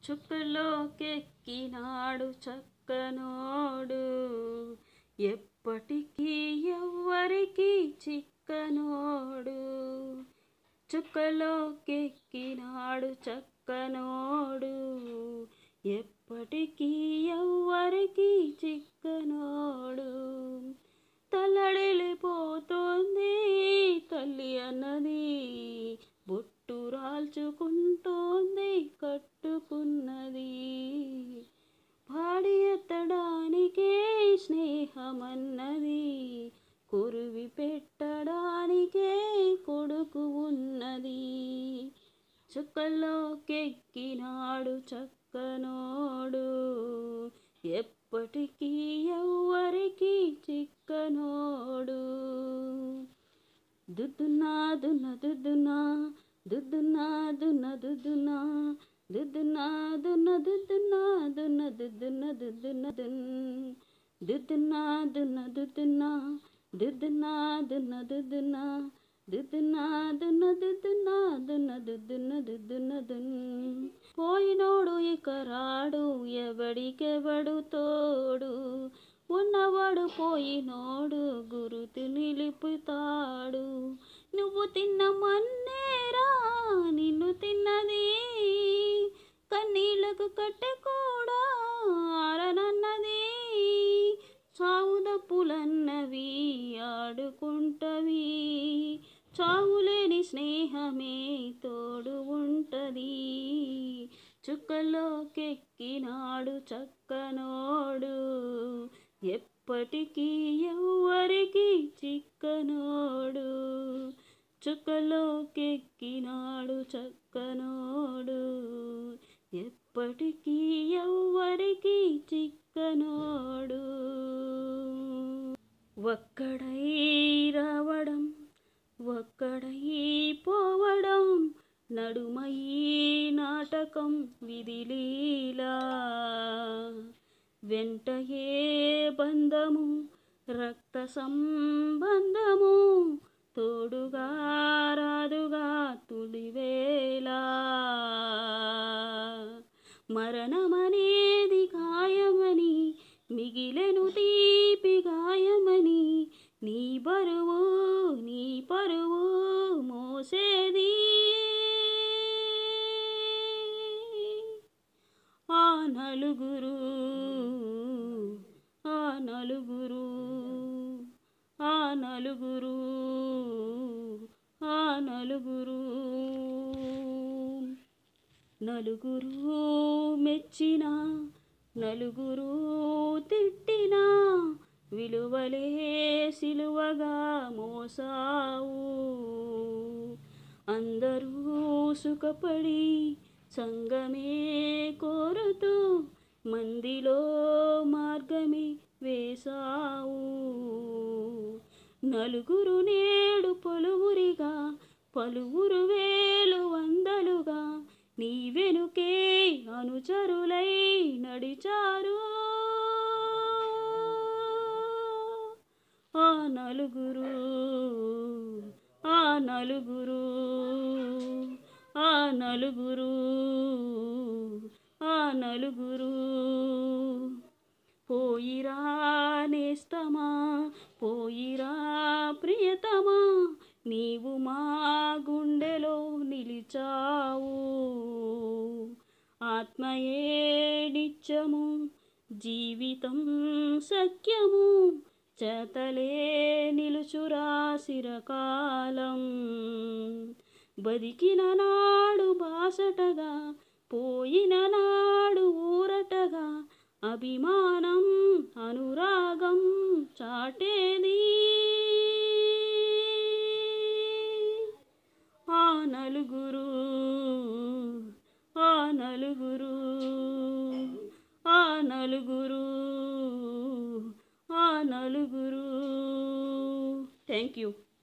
చుక్కలోకెక్కినాడు చక్కనోడు ఎప్పటికీ ఎవ్వరికి చిక్కనోడు చుక్కలోకెక్కినాడు చక్కనోడు ఎప్పటికీ ఎవ్వరికి చిక్కనోడు తల్లడిల్లిపోతోంది తల్లి అన్నది బొట్టు రాల్చుకుంటోంది కట్టుకున్నది పాడి ఎత్తడానికే స్నేహమన్నది కొరివి పెట్టడానికే కొడుకు ఉన్నది చుక్కల్లోకెక్కినాడు చక్కనోడు ఎప్పటికీ ఎవ్వరికి చిక్కనోడు దుద్దునా దున్న దుద్దునా దుద్దునా దున్న దుద్దునా దుద్దునా దున్న దుద్దునా దున్న దుద్దున దుద్దున దున్ దుద్దునా దున్న దుద్దునా దుద్దునా దున్న దుద్దునా దుద్దునా దున్న దుద్దునా దున్న దుద్దున దుద్దున దున్ పోయినోడు ఇక రాడు ఎవడికెవడు తోడు ఉన్నవాడు పోయినోడు గురుతు నిలుపుతాడు నువ్వు తిన్న మన్నేరా నిన్ను తిన్నది కన్నీళ్లకు కట్టె కూడా ఆరనన్నది చావుదప్పులన్నవి ఆడుకుంటవి చావులేని స్నేహమే తోడు ఉంటది చుక్కలోకెక్కినాడు చక్కనోడు ఎప్పటికీ ఎవ్వరికి చిక్కనోడు చుక్కలోకెక్కినాడు చక్కనోడు ఎప్పటికీ ఎవ్వరికి చిక్కనోడు ఒక్కడై రావడం ఒక్కడై పోవడం నడుమయి నాటకం విధిలీలా వెంటయే బంధము రక్త సంబంధము తోడుగా రాదుగా తుడివేలా మరణమనేది గాయమని మిగిలెను తీపి గాయమని నీ బరువు నీ పరువు మోసేది ఆ నలుగురు ఆ నలుగురు ఆ నలుగురు ఆ నలుగురు నలుగురు మెచ్చిన నలుగురు తిట్టిన విలువలే సిలువగా మోసావు అందరూ సుఖపడి సంగమే కోరుతూ మందిలో మార్గమే వేసావు నలుగురు నేడు పలువురిగా పలువురు వేలు వందలుగా నీ వెనుకే అనుచరులై నడిచారు ఆ నలుగురు ఆ నలుగురు ఆ నలుగురు ఆ నలుగురు పోయిరా నేస్తమా పోయిరా ప్రియతమా నీవు మా గుండెలో నిలిచావు ఆత్మయే నిత్యము జీవితం సత్యము చేతలే నిలుచురా సిరకాలం బతికిన నాడు బాసటగా పోయిన నాడు ఊరటగా అభిమానం అనురాగం చాటేది ఆ నలుగురు ఆ నలుగురు ఆ నలుగురు ఆ నలుగురు థ్యాంక్ యూ